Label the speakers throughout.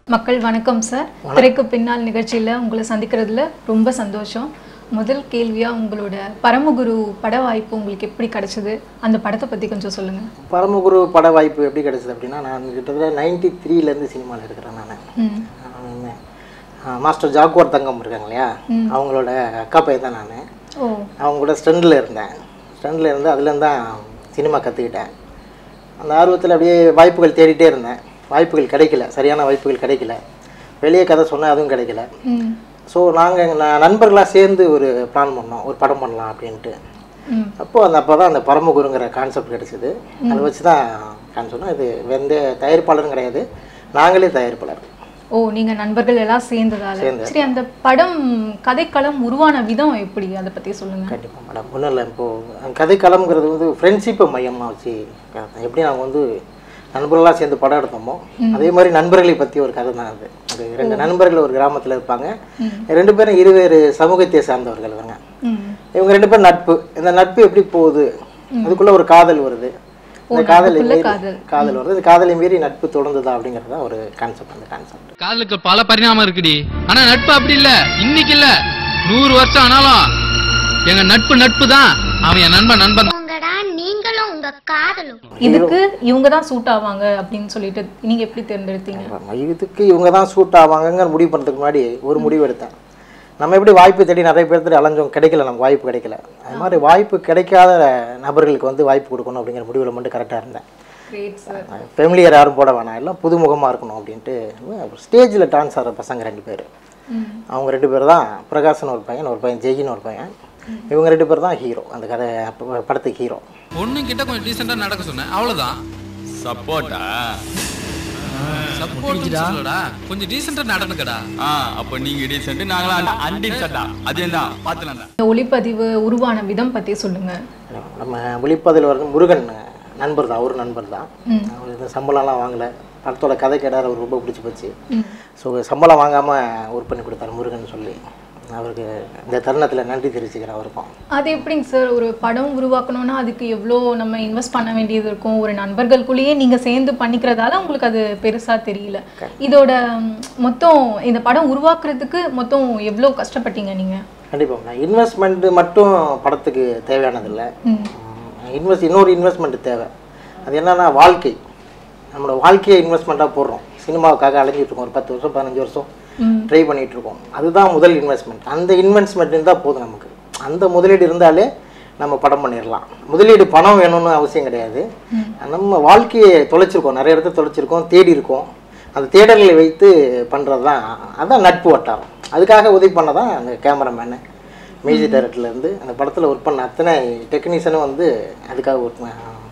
Speaker 1: மக்கள் வணக்கம் சார் திரைக்கு பின்னால் நிகழ்ச்சியில் உங்களை சந்திக்கிறதுல ரொம்ப சந்தோஷம் முதல் கேள்வியாக உங்களோட பரமகுரு பட வாய்ப்பு உங்களுக்கு எப்படி கிடைச்சது அந்த படத்தை பற்றி கொஞ்சம் சொல்லுங்கள்
Speaker 2: பரமகுரு பட வாய்ப்பு எப்படி கிடைச்சது அப்படின்னா நான் கிட்டத்தட்ட நைன்டி த்ரீலேருந்து சினிமாவில் இருக்கிறேன் நான்
Speaker 1: ம்
Speaker 2: மாஸ்டர் ஜாக்குவார் தங்கம் இருக்காங்க இல்லையா அவங்களோட அக்கா பையன் தான் நான்
Speaker 1: ஓ
Speaker 2: அவங்க கூட ஸ்டண்டில் இருந்தேன் ஸ்டண்டில் இருந்து அதுலேருந்து தான் சினிமா கற்றுக்கிட்டேன் அந்த ஆர்வத்தில் அப்படியே வாய்ப்புகள் தேடிட்டே இருந்தேன் வாய்ப்புகள் கிடைக்கல சரியான வாய்ப்புகள் கிடைக்கல வெளியே கதை சொன்னேன் அதுவும் கிடைக்கல
Speaker 1: ம்
Speaker 2: ஸோ நாங்கள் நண்பர்களாக சேர்ந்து ஒரு பிளான் பண்ணோம் ஒரு படம் பண்ணலாம் அப்படின்ட்டு
Speaker 1: ம்
Speaker 2: அப்போது அந்த அப்போ தான் அந்த பரமகுருங்கிற கான்செப்ட் கிடச்சிது அதை வச்சு தான் நான் சொன்னேன் இது எந்த தயாரிப்பாளரும் கிடையாது நாங்களே தயாரிப்பாளர்
Speaker 1: ஓ நீங்க நண்பர்கள் எல்லாம் சேர்ந்ததால சரி அந்த படம் கதைக்களம் உருவான விதம் எப்படி அதை பத்தி சொல்லுங்க
Speaker 2: கண்டிப்பாக மேடம் ஒன்றும் இல்லை இப்போது கதைக்களம்ங்கிறது வந்து ஃப்ரெண்ட்ஷிப்பை மையமாக வச்சு கதை எப்படி நாங்கள் வந்து நண்பர்களாக சேர்ந்து படம் எடுத்தோமோ அதே மாதிரி நண்பர்களை பற்றி ஒரு கதை தான் அது அது ரெண்டு நண்பர்கள் ஒரு கிராமத்தில் இருப்பாங்க ரெண்டு பேரும் இருவேறு சமூகத்தை சார்ந்தவர்கள் இவங்க
Speaker 1: ம்
Speaker 2: இவங்க ரெண்டு பேரும் நட்பு இந்த நட்பு எப்படி போகுது அதுக்குள்ள ஒரு காதல் வருது இந்த காதலை மீறி
Speaker 1: காதல்.
Speaker 2: காதல் வருது இந்த காதலை மீறி நட்பு தொடர்ந்ததா அப்படிங்கிறது தான் ஒரு கான்செப்ட் அந்த கான்செப்ட்
Speaker 3: காதலுக்கு பல பரிணாமம் இருக்குடி ஆனா நட்பு அப்படி இல்ல இன்னைக்கு இல்ல நூறு வருஷம் ஆனாலும் எங்க நட்பு நட்பு தான் அவன் என் நண்பன் நண்பன் தான்.
Speaker 4: உங்கடா நீங்களும் உங்க காதலும்
Speaker 1: இதுக்கு இவங்க தான் சூட் ஆவாங்க அப்படின்னு சொல்லிட்டு நீங்க எப்படி தேர்ந்தெடுத்தீங்க
Speaker 2: இதுக்கு இவங்க தான் சூட் ஆவாங்கங்கிற முடிவு பண்ணுறதுக்கு முன்னாடி ஒரு முடிவு எடுத்தேன் நம்ம எப்படி வாய்ப்பு தேடி நிறைய பேர்த்து அலைஞ்சோம் கிடைக்கல நமக்கு வாய்ப்பு கிடைக்கல அது மாதிரி வாய்ப்பு கிடைக்காத நபர்களுக்கு வந்து வாய்ப்பு கொடுக்கணும் அப்படிங்கிற முடிவில் மட்டும் கரெக்டாக இருந்தேன்
Speaker 1: கிரேட் சார்
Speaker 2: ஃபெமிலியர் யாரும் போட வேணாம் எல்லாம் புதுமுகமாக இருக்கணும் அப்படின்ட்டு ஸ்டேஜில் டான்ஸ் ஆடுற பசங்க ரெண்டு பேர் அவங்க ரெண்டு பேர் தான் பிரகாசன் ஒரு பையன் ஒரு பையன் ஜெயின்னு ஒரு பையன் இவங்க ரெண்டு பேர் தான் ஹீரோ அந்த கதை ப- படத்துக்கு ஹீரோ
Speaker 3: பொண்ணு கிட்ட கொஞ்சம் டீசெண்டா நடக்க சொன்னேன் அவ்வளவுதான்
Speaker 5: சப்போர்ட்டா
Speaker 3: சப்போர்ட் சொல்லடா கொஞ்சம் டீசெண்டா நடந்துக்கடா
Speaker 5: ஆ அப்ப நீங்க டீசென்ட் நாங்களாம் அன்டீசென்ட்டா அதே தான் பாத்துலாம்
Speaker 1: இந்த ஒளிப்பதிவு உருவான விதம் பத்தி சொல்லுங்க
Speaker 2: நம்ம ஒளிப்பதில் வந்து முருகன் நண்பர் தான் அவர் நண்பர் தான் அவர் இந்த சம்பளம்லாம் வாங்கலை படத்தோட கதை கேட்டார் அவர் ரொம்ப பிடிச்சி போச்சு ஸோ சம்பளம் வாங்காமல் ஒர்க் பண்ணி கொடுத்தாரு முருகன் சொல்லி அவருக்கு இந்த தருணத்தில் நன்றி தெரிவிச்சுக்கிறேன் அவருக்கும்
Speaker 1: அது எப்படிங்க சார் ஒரு படம் உருவாக்கணும்னா அதுக்கு எவ்வளோ நம்ம இன்வெஸ்ட் பண்ண வேண்டியது இருக்கும் ஒரு நண்பர்களுக்குள்ளேயே நீங்க சேர்ந்து பண்ணிக்கிறதால உங்களுக்கு அது பெருசா தெரியல இதோட ம், மொத்தம் இந்த படம் உருவாக்குறதுக்கு மொத்தம் எவ்வளோ கஷ்டப்பட்டீங்க நீங்க
Speaker 2: கண்டிப்பாக இன்வெஸ்ட்மெண்ட்டு மட்டும் படத்துக்கு தேவையானதில்லை இன்வெஸ்ட் இன்னொரு இன்வெஸ்ட்மெண்ட் தேவை அது என்னன்னா வாழ்க்கை நம்மளோட வாழ்க்கையை இன்வெஸ்ட்மெண்ட்டாக போடுறோம் சினிமாவுக்காக அலைஞ்சிட்டு இருக்கோம் ஒரு பத்து வருஷம் பதினஞ்சு வருஷம் ட்ரை பண்ணிட்டு இருக்கோம் அதுதான் முதல் இன்வெஸ்ட்மெண்ட் அந்த இன்வெஸ்ட்மெண்ட் இருந்தால் போதும் நமக்கு அந்த முதலீடு இருந்தாலே நம்ம படம் பண்ணிடலாம் முதலீடு பணம் வேணும்னு அவசியம் கிடையாது நம்ம வாழ்க்கையை தொலைச்சிருக்கோம் நிறைய இடத்த தொலைச்சிருக்கோம் தேடி இருக்கோம் அந்த தேடல்களை வைத்து பண்ணுறது தான் அதான் நட்பு வட்டாரம் அதுக்காக உதவி பண்ணதான் அந்த கேமராமேனு மியூசிக் டைரக்டர்லேருந்து அந்த படத்தில் ஒர்க் பண்ண அத்தனை டெக்னீஷியனும் வந்து அதுக்காக ஒர்க்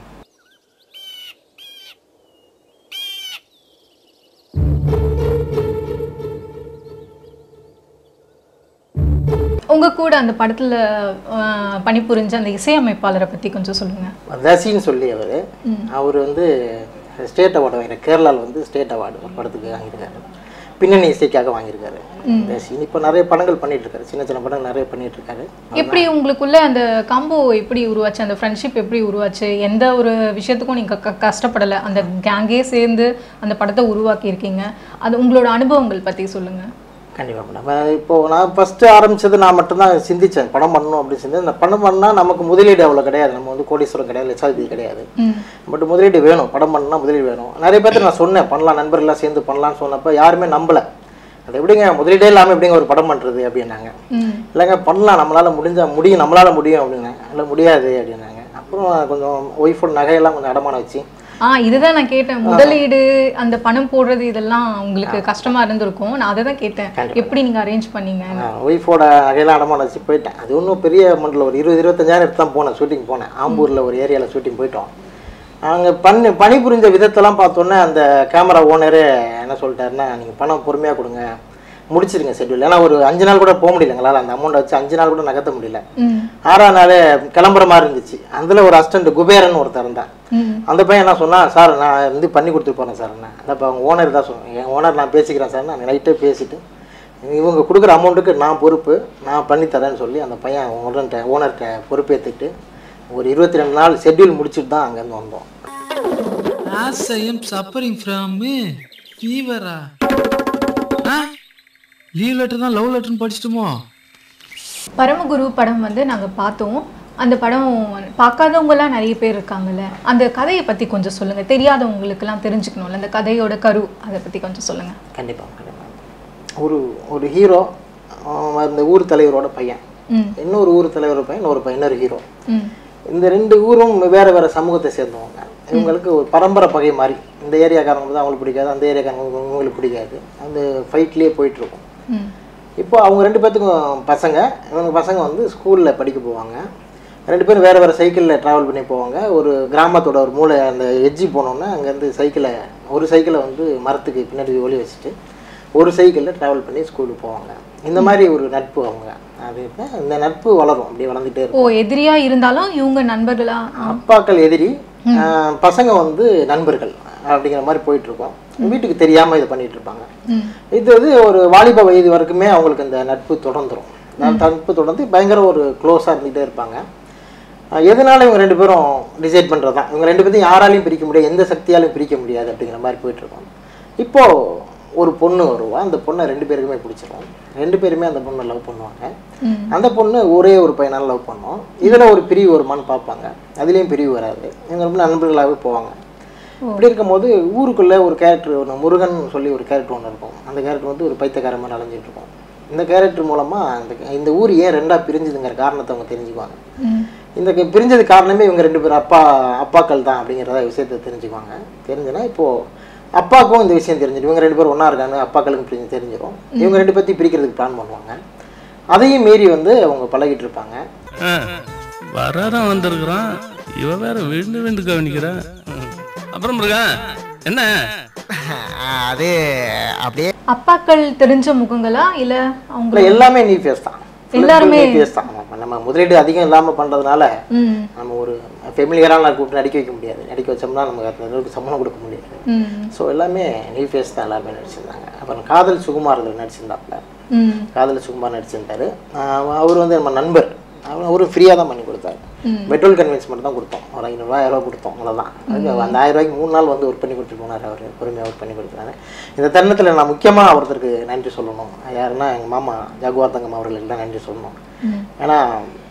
Speaker 1: உங்க கூட அந்த படத்துல அஹ், பணிபுரிஞ்ச அந்த இசையமைப்பாளரை பத்தி கொஞ்சம் சொல்லுங்க
Speaker 2: தசின்னு சொல்லி அவர் அவர் வந்து ஸ்டேட் அவார்டு வாங்கிற கேரளாவில் வந்து ஸ்டேட் அவார்டு ஒரு படத்துக்கு வாங்கியிருக்காரு பின்னணி இசைக்காக வாங்கியிருக்காரு தசின் இப்போ நிறைய படங்கள் பண்ணிட்டு இருக்காரு சின்ன சின்ன படங்கள் நிறைய பண்ணிட்டு இருக்காரு
Speaker 1: எப்படி உங்களுக்குள்ள அந்த காம்போ எப்படி உருவாச்சு அந்த ஃப்ரெண்ட்ஷிப் எப்படி உருவாச்சு எந்த ஒரு விஷயத்துக்கும் நீங்க க- கஷ்டப்படல அந்த கேங்கே சேர்ந்து அந்த படத்தை உருவாக்கி இருக்கீங்க அது உங்களோட அனுபவங்கள் பத்தி சொல்லுங்க
Speaker 2: கண்டிப்பாக மேடம் இப்போ நான் ஃபஸ்ட்டு ஆரம்பிச்சது நான் மட்டும்தான் சிந்திச்சேன் படம் பண்ணணும் அப்படின்னு சொல்லி இந்த படம் பண்ணால் நமக்கு முதலீடு அவ்வளோ கிடையாது நம்ம வந்து கோடீஸ்வரம் கிடையாது லட்சாதிபதி கிடையாது பட் முதலீடு வேணும் படம் பண்ணால் முதலீடு வேணும் நிறைய பேர்த்து நான் சொன்னேன் பண்ணலாம் நண்பர்கள்லாம் சேர்ந்து பண்ணலாம்னு சொன்னப்போ யாருமே நம்பலை அது எப்படிங்க முதலீடே இல்லாமல் எப்படிங்க ஒரு படம் பண்ணுறது அப்படின்னாங்க இல்லைங்க பண்ணலாம் நம்மளால் முடிஞ்சா முடியும் நம்மளால் முடியும் அப்படின்னாங்க இல்லை முடியாது அப்படின்னாங்க அப்புறம் கொஞ்சம் ஒய்ஃபோட நகையெல்லாம் கொஞ்சம் அடமானம் வச்சு
Speaker 1: ஆ இதுதான் நான் கேட்டேன் முதலீடு அந்த பணம் போடுறது இதெல்லாம் உங்களுக்கு கஷ்டமா இருந்திருக்கும் நான் அதை தான் கேட்டேன் எப்படி நீங்க அரேஞ்ச் பண்ணீங்க
Speaker 2: ஒய்ஃபோட நகையெல்லாம் அடமானம் வச்சு போயிட்டேன் அது ஒன்றும் பெரிய அமௌண்ட்டில் ஒரு இருபது இருபத்தஞ்சாயிரம் எடுத்து தான் போனேன் ஷூட்டிங் போனேன் ஆம்பூரில் ஒரு ஏரியாவில் ஷூட்டிங் போயிட்டோம் அங்கே பண்ணி பணிபுரிஞ்ச விதத்தெல்லாம் பார்த்தோன்னே அந்த கேமரா ஓனரே என்ன சொல்லிட்டாருன்னா நீங்கள் பணம் பொறுமையாக கொடுங்க முடிச்சிருங்க ஷெட்யூல் ஏன்னா ஒரு அஞ்சு நாள் கூட போக முடியல எங்களால் அந்த அமௌண்ட்டை வச்சு அஞ்சு நாள் கூட நகர்த்த முடியல
Speaker 1: ம்
Speaker 2: ஆறாம் நாள் கிளம்புற மாதிரி இருந்துச்சு அதில் ஒரு அசிஸ்டன்ட் குபேரன் ஒருத்தர் இருந்தான்
Speaker 1: ம்
Speaker 2: அந்த பையன் என்ன சொன்னான் சார் நான் வந்து பண்ணி கொடுத்துட்டு போகிறேன் சார் நான் அந்த அவங்க ஓனர் தான் சொன்னேன் என் ஓனர் நான் பேசிக்கிறேன் சார் நான் நைட்டே பேசிட்டு இவங்க கொடுக்குற அமௌண்ட்டுக்கு நான் பொறுப்பு நான் பண்ணி தரேன்னு சொல்லி அந்த பையன் ஓனர்கிட்ட ஓனர்கிட்ட பொறுப்பேற்றுக்கிட்டு ஒரு இருபத்தி ரெண்டு நாள் ஷெட்யூல் முடிச்சுட்டு தான் அங்கேருந்து வந்தோம்
Speaker 3: As I am suffering from fever.
Speaker 5: Leave letter தான் லவ் லெட்டர்னு படிச்சிட்டுமோ
Speaker 1: பரமகுரு படம் வந்து நாங்க பார்த்தோம் அந்த படம் பார்க்காதவங்கலாம் நிறைய பேர் இருக்காங்கல்ல அந்த கதையை பத்தி கொஞ்சம் சொல்லுங்க தெரியாதவங்களுக்கெல்லாம் தெரிஞ்சுக்கணும்ல அந்த கதையோட கரு அதை பத்தி கொஞ்சம் சொல்லுங்க
Speaker 2: கண்டிப்பாக கண்டிப்பாக ஒரு ஒரு ஹீரோ அந்த ஊர் தலைவரோட பையன்
Speaker 1: ம்
Speaker 2: இன்னொரு ஊர் தலைவர் பையன் இன்னொரு பையன் இன்னொரு ஹீரோ
Speaker 1: ம்
Speaker 2: இந்த ரெண்டு ஊரும் வேற வேற சமூகத்தை சேர்ந்தவங்க இவங்களுக்கு ஒரு பரம்பரை பகை மாதிரி இந்த ஏரியாக்காரங்க தான் அவங்களுக்கு பிடிக்காது அந்த ஏரியாக்காரங்க இவங்களுக்கு பிடிக்காது அந்த ஃபைட்லேயே போயிட்டு இருக்கும்
Speaker 1: ம்
Speaker 2: இப்போ அவங்க ரெண்டு பேர்த்துக்கும் பசங்க இவங்க பசங்க வந்து ஸ்கூலில் படிக்க போவாங்க ரெண்டு பேரும் வேறு வேறு சைக்கிளில் ட்ராவல் பண்ணி போவாங்க ஒரு கிராமத்தோட ஒரு மூளை அந்த எட்ஜி போனோன்னே அங்கேருந்து சைக்கிளை ஒரு சைக்கிளை வந்து மரத்துக்கு பின்னாடி ஒளி வச்சுட்டு ஒரு சைக்கிளில் ட்ராவல் பண்ணி ஸ்கூலுக்கு போவாங்க இந்த மாதிரி ஒரு நட்பு அவங்க அது இப்போ இந்த நட்பு வளரும் அப்படியே வளர்ந்துட்டே இருக்கும்
Speaker 1: ஓ எதிரியா இருந்தாலும் இவங்க நண்பர்களா
Speaker 2: அப்பாக்கள் எதிரி ஆஹ் பசங்க வந்து நண்பர்கள் அப்படிங்கிற மாதிரி போயிட்டு இருக்கோம் வீட்டுக்கு தெரியாமல் இதை பண்ணிட்டு இருப்பாங்க
Speaker 1: ம்
Speaker 2: இது வந்து ஒரு வாலிப வயது வரைக்குமே அவங்களுக்கு இந்த நட்பு தொடர்ந்துரும் அந்த நட்பு தொடர்ந்து பயங்கர ஒரு க்ளோஸாக இருந்துகிட்டே இருப்பாங்க அஹ் எதனால இவங்க ரெண்டு பேரும் டிசைட் பண்ணுறது தான் இவங்க ரெண்டு பேர்த்தையும் யாராலையும் பிரிக்க முடியாது எந்த சக்தியாலையும் பிரிக்க முடியாது அப்படிங்கிற மாதிரி போயிட்டு இருக்கோம் இப்போ ஒரு பொண்ணு வருவா அந்த பொண்ணை ரெண்டு பேருக்குமே பிடிச்சிரும் ரெண்டு பேருமே அந்த பொண்ணை லவ் பண்ணுவாங்க
Speaker 1: ம்
Speaker 2: அந்த பொண்ணு ஒரே ஒரு பையனால் லவ் பண்ணோம் இதில் ஒரு பிரிவு வருமான்னு பார்ப்பாங்க அதுலேயும் பிரிவு வராது இவங்க ரொம்ப நண்பர்களாகவே போவாங்க இப்படி இருக்கும்போது ஊருக்குள்ளே ஒரு கேரக்டர் ஒன்று முருகன் சொல்லி ஒரு கேரக்டர் ஒன்று இருக்கும் அந்த கேரக்டர் வந்து ஒரு பைத்தியக்கார மாதிரி அலைஞ்சிட்டு இருக்கும் இந்த கேரக்டர் மூலமாக அந்த இந்த ஊர் ஏன் ரெண்டாக பிரிஞ்சுதுங்கிற காரணத்தை அவங்க தெரிஞ்சுக்குவாங்க
Speaker 1: ம்
Speaker 2: இந்த க- பிரிஞ்சது காரணமே இவங்க ரெண்டு பேரும் அப்பா அப்பாக்கள் தான் அப்படிங்கிறத விஷயத்தை தெரிஞ்சுக்குவாங்க தெரிஞ்சுன்னா இப்போது அப்பாவுக்கும் இந்த விஷயம் தெரிஞ்சிடும் இவங்க ரெண்டு பேரும் ஒன்றா இருக்காங்க அப்பாக்களுக்கும் பிரிஞ்சு தெரிஞ்சிடும் இவங்க ரெண்டு பற்றி பிரிக்கிறதுக்கு பிளான் பண்ணுவாங்க அதையும் மீறி வந்து அவங்க பழகிட்டு இருப்பாங்க
Speaker 5: வராதான் வந்திருக்கிறான் இவ வேற விழுந்து விழுந்து கவனிக்கிறான் அப்புறம் முருகன் என்ன
Speaker 2: அது அப்படியே
Speaker 1: அப்பாக்கள் தெரிஞ்ச முகங்களா இல்ல அவங்க
Speaker 2: இல்லை எல்லாமே நீ ஃபேஸ் தான்
Speaker 1: எல்லாருமே-
Speaker 2: நீ ஃபேஸ் தான் ஆமா. நம்ம முதலீடு அதிகம் இல்லாமல் பண்ணுறதுனால
Speaker 1: ம்
Speaker 2: நம்ம ஒரு ஃபெமிலியராக கூப்பிட்டு நடிக்க வைக்க முடியாது நடிக்க வச்சோம்னா நமக்கு அந்த அளவுக்கு சம்பளம் கொடுக்க முடியாது
Speaker 1: ம்
Speaker 2: ஸோ எல்லாமே நீ ஃபேஸ் தான் எல்லாருமே நடிச்சிருந்தாங்க அப்புறம் காதல் சுகுமார் அதில் நடிச்சிருந்தாப்புல
Speaker 1: ம்
Speaker 2: காதல் சுகுமார் நடிச்சிருந்தாரு ஆஹ் அவர் வந்து நம்ம நண்பர் அவர் அவரு ஃப்ரீயாக தான் பண்ணி கொடுத்தாரு
Speaker 1: ம்.
Speaker 2: பெட்ரோல் கன்வென்ஸ் மட்டும் தான் கொடுத்தோம் ஒரு ஐநூறுரூவா ஆயிரம் ரூபா கொடுத்தோம் அவ்வளோதான் அதுக்கு அந்த ஆயிரம் ரூபாய்க்கு மூணு நாள் வந்து ஒர்க் பண்ணி கொடுத்துட்டு போனார் அவர் பொறுமையாக ஒர்க் பண்ணி கொடுத்தாரு இந்த தருணத்தில் நான் முக்கியமாக ஒருத்தருக்கு நன்றி சொல்லணும் யாருன்னா எங்கள் மாமா ஜாகுவார் தங்கம் அவர்களுக்கு தான் நன்றி சொல்லணும்
Speaker 1: ம்.
Speaker 2: ஏன்னா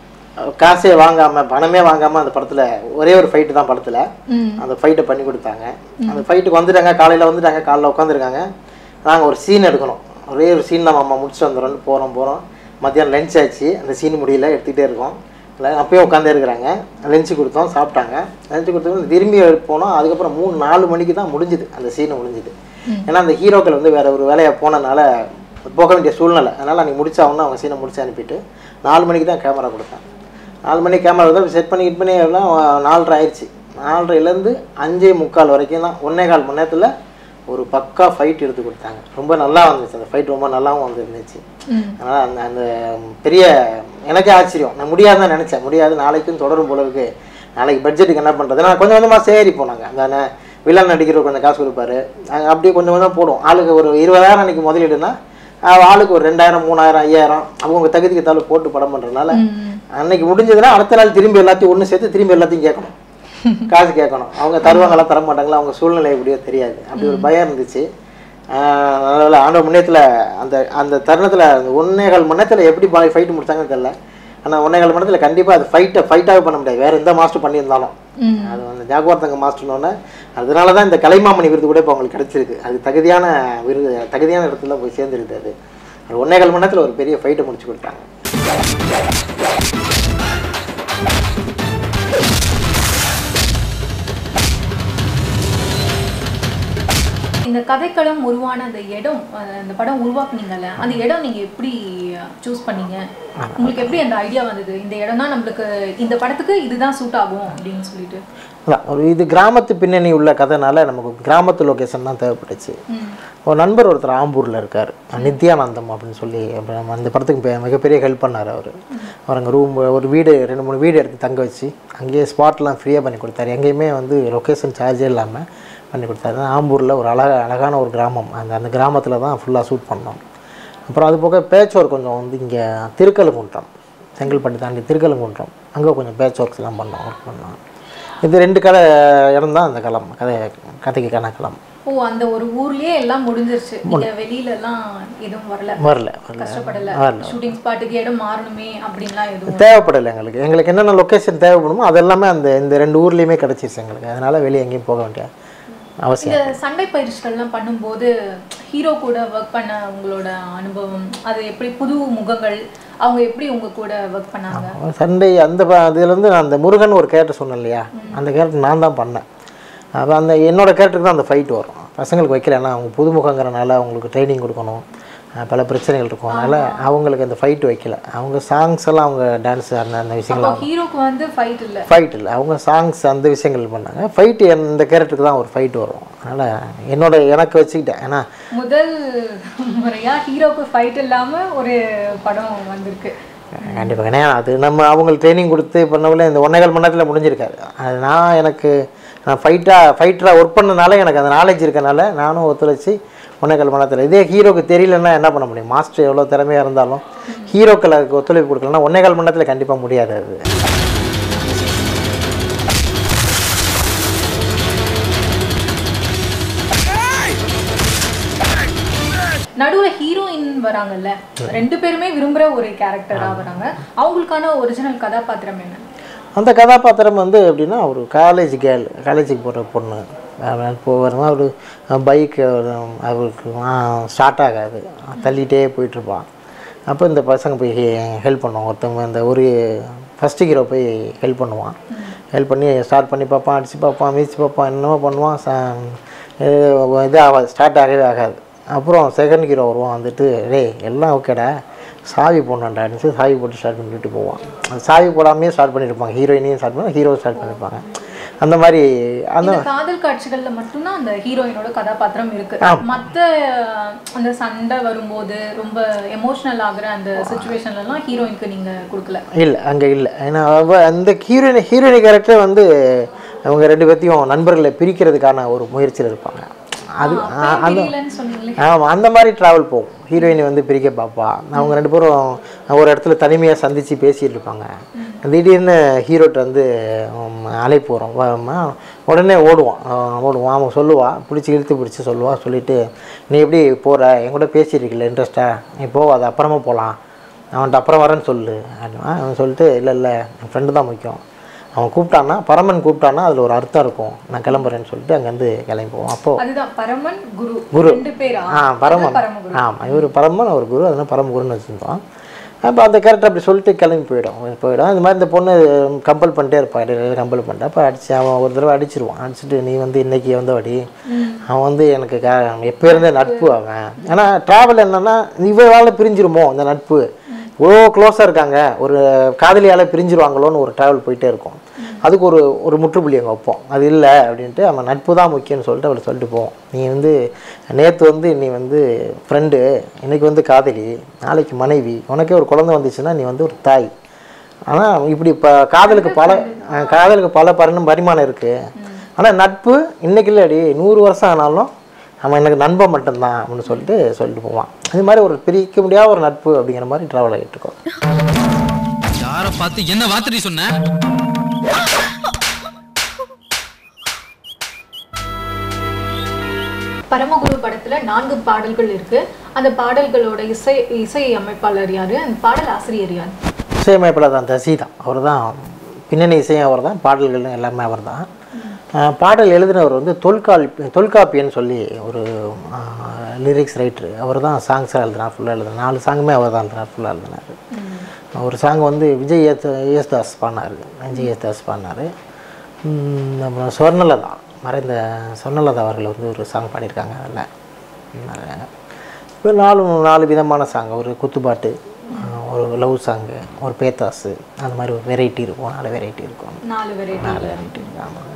Speaker 2: காசே வாங்காமல் பணமே வாங்காமல் அந்த படத்தில் ஒரே ஒரு ஃபைட்டு தான் படத்தில்
Speaker 1: ம்
Speaker 2: அந்த ஃபைட்டை பண்ணி கொடுத்தாங்க அந்த ஃபைட்டுக்கு வந்துட்டாங்க காலையில் வந்துட்டாங்க காலைல உட்காந்துருக்காங்க நாங்கள் ஒரு சீன் எடுக்கணும் ஒரே ஒரு சீன் நம்ம அம்மா முடிச்சு வந்துடுறோம்னு போகிறோம் போகிறோம் மத்தியானம் லஞ்ச் ஆச்சு அந்த சீன் முடியல எடுத்துகிட்டே இருக்கோம் இல்லை அப்பயே உட்காந்தே இருக்கிறாங்க லஞ்சு கொடுத்தோம் சாப்பிட்டாங்க லஞ்சு கொடுத்தோம் திரும்பி போனோம் அதுக்கப்புறம் மூணு நாலு மணிக்கு தான் முடிஞ்சுது அந்த சீன் முடிஞ்சுது ஏன்னா அந்த ஹீரோக்கள் வந்து வேற ஒரு வேலையை போனனால போக வேண்டிய சூழ்நிலை அதனால் அன்றைக்கி முடிச்சாகணும் அவங்க சீனை முடிச்சு அனுப்பிட்டு நாலு மணிக்கு தான் கேமரா கொடுத்தேன் நாலு மணி கேமரா தான் செட் பண்ணி கிட் பண்ணி எல்லாம் நாலரை ஆயிடுச்சு நாலரைலேருந்து அஞ்சே முக்கால் வரைக்கும் தான் ஒன்றே கால் மணி நேரத்தில் ஒரு பக்கா ஃபைட் எடுத்து கொடுத்தாங்க ரொம்ப நல்லா வந்துச்சு அந்த ஃபைட் ரொம்ப நல்லாவும் வந்துருந்துச்சு
Speaker 1: ம்
Speaker 2: அதனால் அந்த அந்த பெரிய எனக்கே ஆச்சரியம் நான் முடியாதுன்னு நினச்சேன் முடியாது நாளைக்கும் தொடரும் போல இருக்கு நாளைக்கு பட்ஜெட்டுக்கு என்ன பண்ணுறது நான் கொஞ்சம் கொஞ்சமாக சேரி போனாங்க அந்த வில்லன் நடிக்கிற கொஞ்சம் காசு கொடுப்பாரு நாங்கள் அப்படியே கொஞ்சம் கொஞ்சம் போடுவோம் ஆளுக்கு ஒரு இருபதாயிரம் அன்றைக்கி முதலீடுனா ஆஹ் ஆளுக்கு ஒரு ரெண்டாயிரம் மூணாயிரம் ஐயாயிரம் அவங்க தகுதிக்கு தாள் போட்டு படம் பண்ணுறதுனால அன்னைக்கு முடிஞ்சதுன்னா அடுத்த நாள் திரும்பி எல்லாத்தையும் ஒன்று சேர்த்து திரும்பி எல்லாத்தையும் கேட்கணும் காசு கேட்கணும் அவங்க தருவாங்களா தர மாட்டாங்களா அவங்க சூழ்நிலை எப்படியோ தெரியாது அப்படி ஒரு பயம் இருந்துச்சு ஆஹ் அதனால ஆண்டவர் முன்னேத்தில் அந்த அந்த தருணத்தில் அந்த ஒன்னேகால் மணி நேரத்தில் எப்படி ஃபைட்டு முடிச்சாங்கன்னு தெரியல ஆனால் ஒன்னேகால் மணி நேரத்தில் கண்டிப்பாக அது ஃபைட்டை ஃபைட்டாக பண்ண முடியாது வேறு எந்த மாஸ்டர் பண்ணியிருந்தாலும்
Speaker 1: ம்.
Speaker 2: அது வந்து ஜாகுவார் தங்க மாஸ்டர்னோடனே அதனால தான் இந்த கலைமாமணி விருது கூட இப்போ அவங்களுக்கு கிடைச்சிருக்கு அது தகுதியான விருது தகுதியான இடத்துல போய் சேர்ந்துருக்குது அது ஒரு ஒன்னேகால் மணி நேரத்தில் ஒரு பெரிய ஃபைட்டை முடிச்சு கொடுத்தாங்க
Speaker 1: இந்த கதைக்களம் உருவான அந்த இடம் அஹ் அந்த படம் உருவாக்குனீங்கல்ல அந்த இடம் நீங்க எப்படி சூஸ் பண்ணீங்க உங்களுக்கு எப்படி அந்த ஐடியா வந்தது இந்த இடம் தான் நம்மளுக்கு இந்த படத்துக்கு இதுதான் சூட் ஆகும் அப்படின்னு சொல்லிட்டு
Speaker 2: அதான் ஒரு இது கிராமத்து பின்னணி உள்ள கதைனால நமக்கு கிராமத்து லொக்கேஷன் தான் தேவைப்பட்டுச்சு
Speaker 1: ம்.
Speaker 2: ஒரு நண்பர் ஒருத்தர் ஆம்பூரில் இருக்கார் நித்யானந்தம் அப்படின்னு சொல்லி அப்புறம் நம்ம அந்த படத்துக்கு பெ- மிகப்பெரிய ஹெல்ப் பண்ணார் அவர் அவர் அங்கே ரூம் ஒரு வீடு ரெண்டு மூணு வீடு எடுத்து தங்க வச்சு அங்கேயே ஸ்பாட்லாம் ஃப்ரீயாக பண்ணி கொடுத்தாரு எங்கேயுமே வந்து லொக்கேஷன் சார்ஜே இல்லாமல் பண்ணி கொடுத்தாரு ஆம்பூரில் ஒரு அழக அழகான ஒரு கிராமம் அந்த அந்த கிராமத்தில் தான் ஃபுல்லாக ஷூட் பண்ணோம் அப்புறம் அது போக பேட்ச் ஒர்க் கொஞ்சம் வந்து இங்கே திருக்கழுங்குன்றம் செங்கல்பட்டு தாண்டி திருக்கழுங்குன்றம் அங்கே கொஞ்சம் பேட்ச் ஒர்க்ஸ்லாம் பண்ணோம் ஒர்க் பண்ணோம் இது ரெண்டு கதை இடம் தான் அந்த களம் கதை கதைக்கான களம்
Speaker 1: ஓ அந்த ஒரு ஊர்லயே எல்லாம் முடிஞ்சிருச்சு நீங்க வெளியில எல்லாம் எதுவும் வரல
Speaker 2: வரல வரல
Speaker 1: கஷ்டப்படல
Speaker 2: வரல.
Speaker 1: ஷூட்டிங் ஸ்பாட்டுக்கு இடம் மாறணுமே அப்படின்லாம் எதுவும்
Speaker 2: தேவைப்படலை எங்களுக்கு எங்களுக்கு என்னென்ன லொக்கேஷன் தேவைப்படுமோ அதெல்லாமே அந்த இந்த ரெண்டு ஊர்லேயுமே கிடச்சிருச்சு எங்களுக்கு அதனால் வெளியே எங்கேயும் போக வேண்டிய அவசியம்
Speaker 1: இந்த சண்டை பயிற்சிகள்லாம் பண்ணும்போது ஹீரோ கூட ஒர்க் பண்ண உங்களோட அனுபவம் அது எப்படி புது முகங்கள் அவங்க எப்படி உங்க கூட ஒர்க் பண்ணாங்க
Speaker 2: சண்டை அந்த ப- அதுலேருந்து நான் அந்த முருகன் ஒரு கேரக்டர் சொன்னேன் இல்லையா அந்த கேரக்டர் நான் தான் பண்ணேன் அப்போ அந்த என்னோட கேரக்டருக்கு தான் அந்த ஃபைட் வரும் பசங்களுக்கு வைக்கல ஏன்னா அவங்க புதுமுகங்கிறனால அவங்களுக்கு ட்ரைனிங் கொடுக்கணும் அஹ் பல பிரச்சனைகள் இருக்கும் அதனால் அவங்களுக்கு அந்த ஃபைட் வைக்கல அவங்க சாங்ஸ் எல்லாம் அவங்க டான்ஸ் அந்த அந்த
Speaker 1: அப்போ
Speaker 2: விஷயங்கள்
Speaker 1: ஹீரோக்கு வந்து ஃபைட் இல்ல
Speaker 2: ஃபைட் இல்லை அவங்க சாங்ஸ் அந்த விஷயங்கள் பண்ணாங்க ஃபைட்டு இந்த கேரக்டருக்கு தான் ஒரு ஃபைட் வரும் அதனால் என்னோட எனக்கு வச்சுக்கிட்டேன் ஏன்னா
Speaker 1: முதல் முறையா ஹீரோக்கு ஃபைட் இல்லாம ஒரு படம் வந்திருக்கு
Speaker 2: கண்டிப்பாக ஏன்னா அது நம்ம அவங்களுக்கு ட்ரைனிங் கொடுத்து பண்ணவில்லை இந்த ஒன்றேகால் மணி நேரத்தில் முடிஞ்சிருக்காது அது நான் எனக்கு நான் ஃபைட்டாக ஃபைட்டராக ஒர்க் பண்ணனால எனக்கு அந்த நாலேஜ் இருக்கனால நானும் ஒத்துழைச்சி ஒன்றேகால் மணி நேரத்தில் இதே ஹீரோக்கு தெரியலன்னா என்ன பண்ண முடியும் மாஸ்டர் எவ்வளோ திறமையாக இருந்தாலும் ஹீரோக்கள் அதுக்கு ஒத்துழைப்பு கொடுக்கலன்னா ஒன்றேகால் மணி நேரத்தில் கண்டிப்பாக முடியாது அது
Speaker 1: நடுவுல ஹீரோயின் வராங்கல்ல ரெண்டு பேருமே விரும்புற ஒரு கேரக்டரா வராங்க அவங்களுக்கான ஒரிஜினல் கதாபாத்திரம் என்ன
Speaker 2: அந்த கதாபாத்திரம் வந்து எப்படின்னா ஒரு காலேஜ் கேர்ள் காலேஜுக்கு போகிற பொண்ணு போகிறவங்க ஒரு பைக்கு அவருக்கு ஸ்டார்ட் ஆகாது தள்ளிகிட்டே போயிட்டுருப்பான் அப்போ இந்த பசங்க போய் ஹெல்ப் பண்ணுவான் ஒருத்தவங்க இந்த ஒரு ஃபஸ்ட்டு ஹீரோ போய் ஹெல்ப் பண்ணுவான் ஹெல்ப் பண்ணி ஸ்டார்ட் பண்ணி பார்ப்பான் அடித்து பார்ப்பான் மிதிச்சு பார்ப்பான் என்னமோ பண்ணுவான் ச இது இது ஆகாது ஸ்டார்ட் ஆகவே ஆகாது அப்புறம் செகண்ட் ஹீரோ வருவான் வந்துட்டு டேய் எல்லாம் ஓகேடா சாவி போடணுன்டான்னு சொல்லி சாவி போட்டு ஸ்டார்ட் பண்ணிட்டு போவான் அந்த சாவி போடாமையே ஸ்டார்ட் பண்ணியிருப்பாங்க ஹீரோயினையும் ஸ்டார்ட் பண்ணி ஹீரோ ஸ்டார்ட் பண்ணியிருப்பாங்க அந்த மாதிரி அந்த
Speaker 1: இந்த காதல் காட்சிகள்ல மட்டும்தான் அந்த ஹீரோயினோட கதாபாத்திரம் இருக்கு மத்த அந்த சண்டை வரும்போது ரொம்ப எமோஷனல் ஆகுற அந்த சுச்சுவேஷன்ல எல்லாம் ஹீரோயினுக்கு நீங்க கொடுக்கல
Speaker 2: இல்லை அங்கே இல்லை ஏன்னா அவ அந்த ஹீரோயின் ஹீரோயினி கேரக்டர் வந்து அவங்க ரெண்டு பேர்த்தையும் நண்பர்களை பிரிக்கிறதுக்கான ஒரு முயற்சியில் இருப்பாங்க அது ஆ- அந்த
Speaker 1: தெரியலன்னு சொன்னீங்களே
Speaker 2: ஆமாம் அந்த மாதிரி ட்ராவல் போகும் ஹீரோயினை வந்து பிரிக்க பார்ப்பா அவங்க ரெண்டு பேரும் ஒரு இடத்துல தனிமையாக சந்தித்து பேசிகிட்டு இருப்பாங்க திடீர்னு ஹீரோட்ட வந்து உம், அழைப்பு வரும் வ- உடனே ஓடுவான் ஆஹ் ஓடுவான் அவன் சொல்லுவான் பிடிச்சி இழுத்து பிடிச்சி சொல்லுவான் சொல்லிட்டு நீ எப்படி போகிற என் கூட பேசிட்டு இருக்கல இன்ட்ரெஸ்ட்டா நீ போவாத அப்புறமா போகலாம் அவன்கிட்ட அப்புறம் வரேன்னு சொல்லு அப்படின்னா அவன் சொல்லிட்டு இல்லை இல்லை என் ஃப்ரெண்டு தான் முக்கியம் அவன் கூப்பிட்டான்னா பரமன் கூப்பிட்டான்னா அதில் ஒரு அர்த்தம் இருக்கும் நான் கிளம்புறேன்னு சொல்லிட்டு அங்கேருந்து கிளம்பி போவோம் அப்போது
Speaker 1: அதுதான் பரமன் குரு
Speaker 2: குரு.
Speaker 1: ரெண்டு பேரா
Speaker 2: ஆ பரமன்
Speaker 1: பரமகுரு
Speaker 2: ஆமாம் இவர் பரமன் அவர் குரு அதனால் பரமகுருன்னு வச்சுருந்தோம் அப்போ அந்த கேரக்டர் அப்படி சொல்லிட்டு கிளம்பி போயிடும் போயிடும் இந்த மாதிரி இந்த பொண்ணு கம்பல் பண்ணிட்டே இருப்பான் இடையில கம்பல் பண்ணிட்டு அப்போ அடிச்சு அவன் ஒரு தடவை அடிச்சிருவான் அடிச்சுட்டு நீ வந்து இன்னைக்கு வந்து அடி அவன் வந்து எனக்கு க எப்போ இருந்தே நட்பு அவன் ஏன்னா ட்ராவல் என்னன்னா இவரால் பிரிஞ்சிருமோ இந்த நட்பு இவ்வளோ க்ளோஸாக இருக்காங்க ஒரு காதலியால் பிரிஞ்சிருவாங்களோன்னு ஒரு ட்ராவல் போயிட்டே இருக்கும் அதுக்கு ஒரு ஒரு முற்றுப்புள்ளி அங்கே வைப்போம் அது இல்லை அப்படின்ட்டு அவன் நட்பு தான் முக்கியம்னு சொல்லிட்டு அவளை சொல்லிட்டு போவோம் நீ வந்து நேற்று வந்து நீ வந்து ஃப்ரெண்டு இன்னைக்கு வந்து காதலி நாளைக்கு மனைவி உனக்கே ஒரு குழந்தை வந்துச்சுன்னா நீ வந்து ஒரு தாய் ஆனால் இப்படி இப்போ காதலுக்கு பல அஹ் காதலுக்கு பல பரிணம் பரிமாணம் இருக்குது ஆனால் நட்பு இன்னைக்கு இல்லடி நூறு வருஷம் ஆனாலும் அவன் எனக்கு நண்பன் மட்டும்தான் அப்படின்னு சொல்லிட்டு சொல்லிட்டு போவான் அது மாதிரி ஒரு பிரிக்க முடியாத ஒரு நட்பு அப்படிங்கிற மாதிரி ட்ராவல் ஆகிட்டு இருக்கோம்
Speaker 3: யார பார்த்து என்ன வார்த்தை சொன்ன
Speaker 1: பரமகுரு படத்துல நான்கு பாடல்கள் இருக்கு அந்த பாடல்களோட இசை இசை அமைப்பாளர் யாரு அந்த பாடல் ஆசிரியர் யாரு
Speaker 2: இசையமைப்பில் தான் தசி தான் அவர் தான் பின்னணி இசையும் அவர் தான் பாடல்களும் எல்லாமே அவர் தான் பாடல் எழுதினவர் வந்து தொல்கால் தொல்காப்பியன்னு சொல்லி ஒரு லிரிக்ஸ் ரைட்ரு அவர் தான் சாங்ஸ் எழுதினார் ஃபுல்லாக எழுதினார் நாலு சாங்குமே அவர் தான் எழுதினார் ஃபுல்லாக எழுதினார் ஒரு சாங் வந்து விஜய் ஏத் யேசுதாஸ் பாடினார் விஜய் யேசுதாஸ் பாடினார் அப்புறம் சொர்ணலதா மறைந்த சொர்ணலதா அவர்கள் வந்து ஒரு சாங் பாடியிருக்காங்க அதில் இப்போ நாலு நாலு விதமான சாங் ஒரு குத்துப்பாட்டு அஹ் ஒரு லவ் சாங்கு ஒரு பேத்தாஸு அந்த மாதிரி ஒரு வெரைட்டி இருக்கும் நாலு வெரைட்டி இருக்கும்
Speaker 1: நாலு வெரைட்டி
Speaker 2: நாலு வெரைட்டி ஆமாம்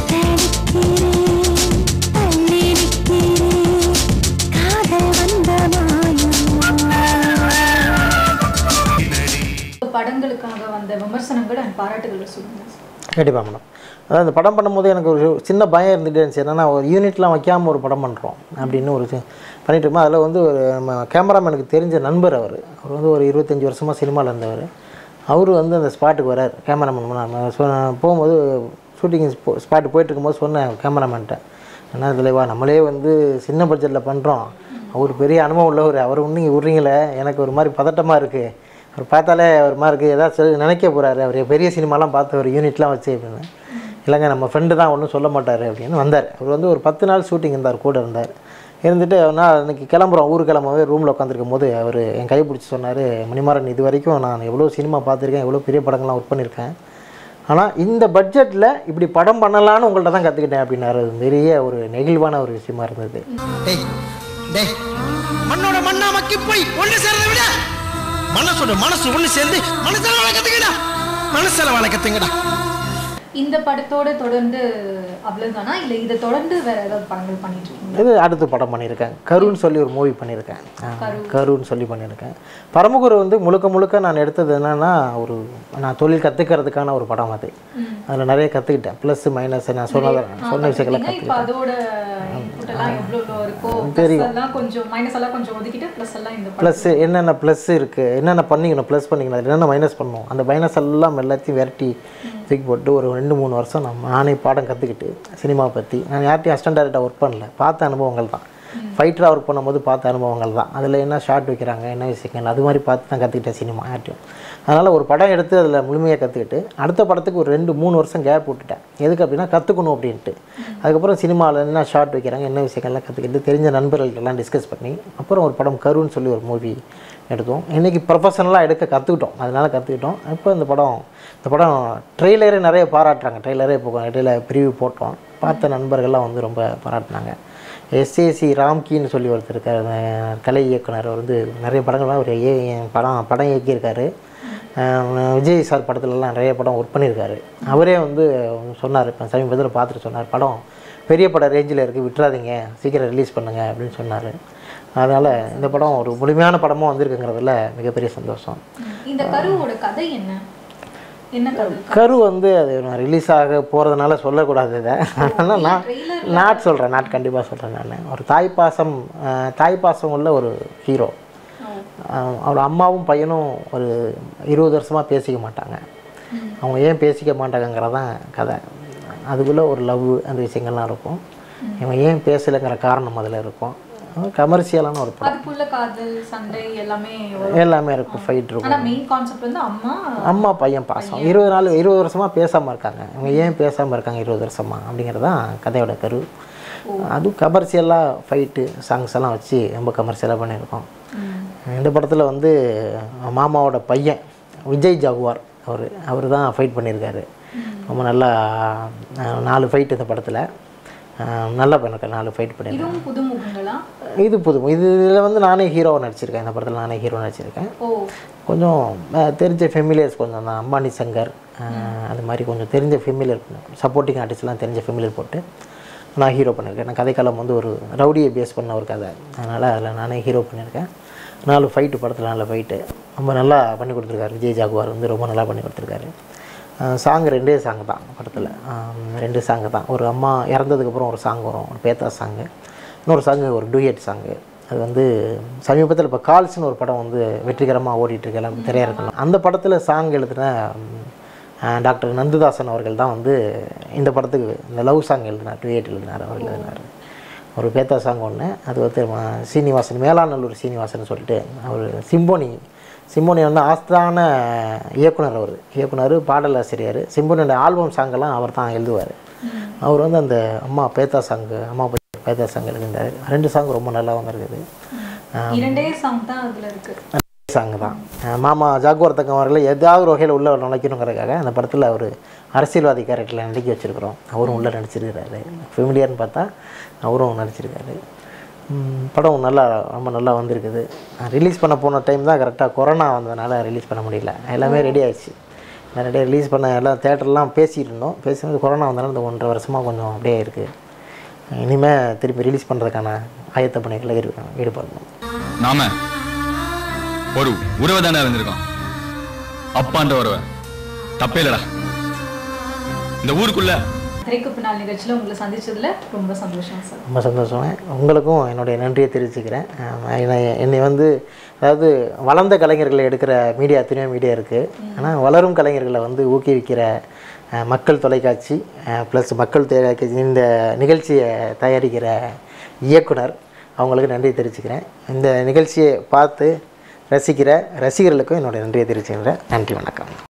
Speaker 1: படங்களுக்காக வந்த விமர்சனங்கள் அண்ட் பாராட்டுகளை சொல்லுங்க
Speaker 2: கண்டிப்பாக மேடம் அதாவது இந்த படம் பண்ணும்போது எனக்கு ஒரு சின்ன பயம் இருந்துகிட்டே இருந்துச்சு என்னன்னா ஒரு யூனிட்லாம் வைக்காமல் ஒரு படம் பண்ணுறோம் அப்படின்னு ஒரு சி- பண்ணிட்டு இருக்கோம் அதில் வந்து ஒரு நம்ம கேமராமேனுக்கு தெரிஞ்ச நண்பர் அவர் அவர் வந்து ஒரு இருபத்தஞ்சி வருஷமாக சினிமாவில் இருந்தவர் அவர் வந்து அந்த ஸ்பாட்டுக்கு வரார் கேமராமேன் நம்ம சொ போகும்போது ஷூட்டிங் ஸ்பாட்டு போயிட்டு இருக்கும்போது சொன்னேன் கேமராமேன்ட்ட என்ன தலைவா நம்மளே வந்து சின்ன பட்ஜெட்டில் பண்ணுறோம் அவர் பெரிய அனுபவம் உள்ளவர் அவர் ஒன்று நீங்கள் விட்றீங்களே எனக்கு ஒரு மாதிரி பதட்டமாக இருக்குது அவர் பார்த்தாலே ஒரு மாதிரி இருக்குது ஏதாவது சொல்லி நினைக்க போகிறாரு அவர் பெரிய சினிமாலாம் பார்த்து ஒரு யூனிட்லாம் வச்சு அப்படின்னு இல்லைங்க நம்ம ஃப்ரெண்டு தான் ஒன்றும் சொல்ல மாட்டார் அப்படின்னு வந்தார் அவர் வந்து ஒரு பத்து நாள் ஷூட்டிங் இருந்தார் கூட இருந்தார் இருந்துட்டு நான் இன்னைக்கு கிளம்புறோம் ஊர் கிளம்பவே ரூமில் உட்காந்துருக்கும் போது அவர் என் கை பிடிச்சி சொன்னார் மணிமாறன் இது வரைக்கும் நான் எவ்வளோ சினிமா பார்த்துருக்கேன் எவ்வளோ பெரிய படங்கள்லாம் ஒர்க் பண்ணியிருக்கேன் ஆனால் இந்த பட்ஜெட்டில் இப்படி படம் பண்ணலான்னு உங்கள்ட்ட தான் கற்றுக்கிட்டேன் அப்படின்னாரு அது பெரிய ஒரு நெகிழ்வான ஒரு விஷயமா இருந்தது
Speaker 6: டேய் டேய் மண்ணோட மண்ணா மக்கி போய் ஒண்ணு சேர்றத விட மனசோட மனசு ஒண்ணு சேர்ந்து மனசால வாழ கத்துக்கடா மனசால வாழ கத்துங்கடா
Speaker 1: இந்த படத்தோட தொடர்ந்து அவ்வளவுதானா இல்ல இதை தொடர்ந்து வேற ஏதாவது படங்கள் பண்ணிட்டு இருக்கீங்க
Speaker 2: இது அடுத்த படம் பண்ணியிருக்கேன் கருன்னு சொல்லி ஒரு மூவி பண்ணியிருக்கேன் ஆ, கருன்னு சொல்லி பண்ணியிருக்கேன் பரமகுரு வந்து முழுக்க முழுக்க நான் எடுத்தது என்னன்னா ஒரு நான் தொழில் கற்றுக்கிறதுக்கான ஒரு படம் அது அதில் நிறைய கற்றுக்கிட்டேன் ப்ளஸ் மைனஸ் நான் சொன்னதை சொன்ன விஷயங்களை
Speaker 1: இப்ப
Speaker 2: கற்றுக்கிட்டேன்
Speaker 1: அதோட input எல்லாம் எவ்வளவு இருக்கோ plus எல்லாம் கொஞ்சம் மைனஸ் எல்லாம் கொஞ்சம் ஒதுக்கிட்டு ப்ளஸ் எல்லாம் இந்த படம்
Speaker 2: ப்ளஸ் என்னென்ன ப்ளஸ் இருக்குது என்னென்ன பண்ணிக்கணும் ப்ளஸ் பண்ணிக்கணும் அதில் என்னென்ன மைனஸ் பண்ணணும் அந்த மைனஸ் எல்லாம் எல்லாத்தையும் விரட்டி தூக்கி போட்டு ஒரு ரெண்டு மூணு வருஷம் நான் நானே பாடம் கற்றுக்கிட்டு சினிமா பற்றி நான் யார்ட்டையும் அசிஸ்டன்ட் டேரக்டாக ஒர்க் பண்ணல பார்த்த அனுபவங்கள் தான் ஃபைட்டராக ஒர்க் பண்ணும்போது பார்த்த அனுபவங்கள் தான் அதில் என்ன ஷார்ட் வைக்கிறாங்க என்ன விஷயங்கள் அது மாதிரி பார்த்து தான் கற்றுக்கிட்டேன் சினிமா யார்ட்டையும் அதனால் ஒரு படம் எடுத்து அதில் முழுமையாக கற்றுக்கிட்டு அடுத்த படத்துக்கு ஒரு ரெண்டு மூணு வருஷம் கேப் விட்டுட்டேன் எதுக்கு அப்படின்னா கற்றுக்கணும் அப்படின்ட்டு அதுக்கப்புறம் சினிமாவில் என்ன ஷார்ட் வைக்கிறாங்க என்ன விஷயங்கள்லாம் கற்றுக்கிட்டு தெரிஞ்ச நண்பர்கள்ட்டெல்லாம் டிஸ்கஸ் பண்ணி அப்புறம் ஒரு படம் கருன்னு சொல்லி ஒரு மூவி எடுத்தோம் இன்றைக்கி ப்ரொஃபஷனலாக எடுக்க கற்றுக்கிட்டோம் அதனால் கற்றுக்கிட்டோம் இப்போ இந்த படம் இந்த படம் ட்ரெய்லரே நிறைய பாராட்டுறாங்க ட்ரெய்லரே இப்போ இடையில பிரிவு போட்டோம் பார்த்த நண்பர்கள்லாம் வந்து ரொம்ப பாராட்டினாங்க எஸ்ஏசி ராம்கின்னு சொல்லி ஒருத்தர் இருக்கார் அஹ் கலை இயக்குனர் அவர் வந்து நிறைய படங்கள்லாம் அவர் ஏ படம் படம் இயக்கியிருக்காரு அஹ் விஜய் சார் படத்துலலாம் நிறைய படம் ஒர்க் பண்ணியிருக்காரு அவரே வந்து சொன்னார் இப்போ சமீபத்தில் பார்த்துட்டு சொன்னார் படம் பெரிய பட ரேஞ்சில் இருக்குது விட்டுறாதீங்க சீக்கிரம் ரிலீஸ் பண்ணுங்க அப்படின்னு சொன்னார் அதனால் இந்த படம் ஒரு முழுமையான படமாக வந்திருக்குங்கிறதுல மிகப்பெரிய சந்தோஷம்
Speaker 1: இந்த கருவோட கதை என்ன என்ன கதை
Speaker 2: கரு வந்து அது நான் ரிலீஸ் ஆக போகிறதுனால சொல்லக்கூடாது இதை அதனால் நான் நாட் சொல்கிறேன் நாட் கண்டிப்பாக சொல்கிறேன் நான் ஒரு தாய் பாசம் அஹ், தாய் பாசம் உள்ள ஒரு ஹீரோ அவரோட அம்மாவும் பையனும் ஒரு இருபது வருஷமாக பேசிக்க மாட்டாங்க அவங்க ஏன் பேசிக்க மாட்டாங்கங்கிறதான் கதை அதுக்குள்ளே ஒரு லவ் அந்த விஷயங்கள்லாம் இருக்கும் இவன் ஏன் பேசலைங்கிற காரணம் அதில் இருக்கும் கமர்ஷியலான ஒரு படம்
Speaker 1: அதுக்குள்ள காதல் சண்டை எல்லாமே வரும்
Speaker 2: எல்லாமே இருக்கும் ஃபைட் இருக்கும்
Speaker 1: ஆனா மெயின் கான்செப்ட் வந்து அம்மா
Speaker 2: அம்மா பையன் பாசம் இருபது நாள் இருபது வருஷமாக பேசாமல் இருக்காங்க இவங்க ஏன் பேசாமல் இருக்காங்க இருபது வருஷமா அப்படிங்கிறது தான் கதையோட கரு அதுவும் கமர்ஷியலாக ஃபைட்டு சாங்ஸ் எல்லாம் வச்சு ரொம்ப கமர்ஷியலாக பண்ணியிருக்கோம் இந்த படத்தில் வந்து மாமாவோட பையன் விஜய் ஜாகுவார் அவர் அவர் தான் ஃபைட் பண்ணியிருக்காரு ரொம்ப நல்லா அஹ், நாலு ஃபைட் இந்த படத்தில் நல்லா பண்ணியிருக்காரு நாலு ஃபைட் பண்ணியிருக்காரு
Speaker 1: இதுவும் புதுமுகங்களா
Speaker 2: இது புது இது இதில் வந்து நானே ஹீரோவை நடிச்சிருக்கேன் இந்த படத்தில் நானே ஹீரோ நடிச்சிருக்கேன்
Speaker 1: ஓ
Speaker 2: கொஞ்சம் அஹ், தெரிஞ்ச ஃபெமிலியர்ஸ் கொஞ்சம் தான் அம்பானி சங்கர் அஹ், அது மாதிரி கொஞ்சம் தெரிஞ்ச ஃபெமிலியர் சப்போர்ட்டிங் ஆர்டிஸ்ட்லாம் தெரிஞ்ச ஃபெமிலியர் போட்டு நான் ஹீரோ பண்ணியிருக்கேன் நான் கதைக்காலம் வந்து ஒரு ரவுடியை பேஸ் பண்ண ஒரு கதை அதனால் அதில் நானே ஹீரோ பண்ணியிருக்கேன் நாலு ஃபைட்டு படத்தில் நாலு ஃபைட்டு ரொம்ப நல்லா பண்ணி கொடுத்துருக்காரு விஜய் ஜாகுவார் வந்து ரொம்ப நல்லா பண்ணி கொடுத்துருக்காரு சாங் ரெண்டே சாங் தான் படத்தில் ரெண்டு சாங்கு தான் ஒரு அம்மா இறந்ததுக்கப்புறம் ஒரு சாங் வரும் ஒரு பேத்தா சாங்கு இன்னொரு சாங்கு ஒரு டூயட் சாங்கு அது வந்து சமீபத்தில் இப்போ கால்ஸ்னு ஒரு படம் வந்து வெற்றிகரமாக ஓடிட்டுருக்கு எல்லாம் திரையரங்கலாம் அந்த படத்தில் சாங் எழுதின ம், அஹ், டாக்டர் நந்துதாசன் அவர்கள் தான் வந்து இந்த படத்துக்கு இந்த லவ் சாங் எழுதினார் டூயட் எழுதினார் அவர் எழுதினார் ஒரு பேத்தா சாங் ஒன்று அது வந்து ம- சீனிவாசன் மேலாநல்லூர் சீனிவாசன் சொல்லிட்டு அவர் சிம்போனி சிம்போனி வந்து ஆஸ்தான இயக்குனர் அவர் இயக்குனர் பாடலாசிரியர் சிம்போனியோட ஆல்பம் சாங்கெல்லாம் அவர் தான் எழுதுவார் அவர் வந்து அந்த அம்மா பேத்தா சாங்கு அம்மா பத்தி பேத்தா சாங் எழுதியிருந்தார் ரெண்டு சாங் ரொம்ப நல்லா வந்திருக்குது
Speaker 1: இரண்டே சாங் தான் அதுல இருக்கு
Speaker 2: சாங் தான் அஹ் மாமா ஜாகுவார் தங்கம் அவர்களை ஏதாவது ஒரு வகையில் உள்ள நுழைக்கணுங்கிறதுக்காக அந்த படத்தில் அவர் அரசியல்வாதி கேரக்டரில் நடிக்க வச்சுருக்கிறோம் அவரும் உள்ளே நடிச்சிருக்கிறாரு ஃபெமிலியர்னு பார்த்தா அவரும் நடிச்சிருக்காரு ம், படம் நல்லா ரொம்ப நல்லா வந்திருக்குது ரிலீஸ் பண்ண போன டைம் தான் கரெக்டாக கொரோனா வந்ததுனால ரிலீஸ் பண்ண முடியல எல்லாமே ரெடி ஆயிடுச்சு ரெடியாக ரிலீஸ் பண்ண எல்லாம் தேட்டர்லாம் பேசிகிட்டு இருந்தோம் பேசும்போது கொரோனா வந்தனால இந்த ஒன்றரை வருஷமாக கொஞ்சம் அப்படியே இருக்குது இனிமேல் திருப்பி ரிலீஸ் பண்ணுறதுக்கான ஆயத்த பணிகளை ஈடு- ஈடுபடணும்
Speaker 5: நாம ஒரு உறவை தானே இருந்திருக்கோம் அப்பான்ற உறவை தப்பே இல்லடா இந்த ஊருக்குள்ள
Speaker 1: திரைக்கு பின்னால் நிகழ்ச்சியில உங்களை சந்திச்சதுல ரொம்ப சந்தோஷம் சார்
Speaker 2: ரொம்ப சந்தோஷம் உங்களுக்கும் என்னுடைய நன்றியை தெரிவிச்சுக்கிறேன் ஆமா, என்னை- என்னை வந்து அதாவது வளர்ந்த கலைஞர்களை எடுக்கிற மீடியா எத்தனையோ மீடியா இருக்குது ஆனால் வளரும் கலைஞர்களை வந்து ஊக்குவிக்கிற அஹ், மக்கள் தொலைக்காட்சி ப்ளஸ் மக்கள் தொலைக்காட்சி இந்த நிகழ்ச்சியை தயாரிக்கிற இயக்குனர் அவங்களுக்கு நன்றி தெரிவிச்சுக்கிறேன் இந்த நிகழ்ச்சியை பார்த்து ரசிக்கிற ரசிகர்களுக்கும் என்னுடைய நன்றியை தெரிவிச்சுக்கிறேன் நன்றி வணக்கம்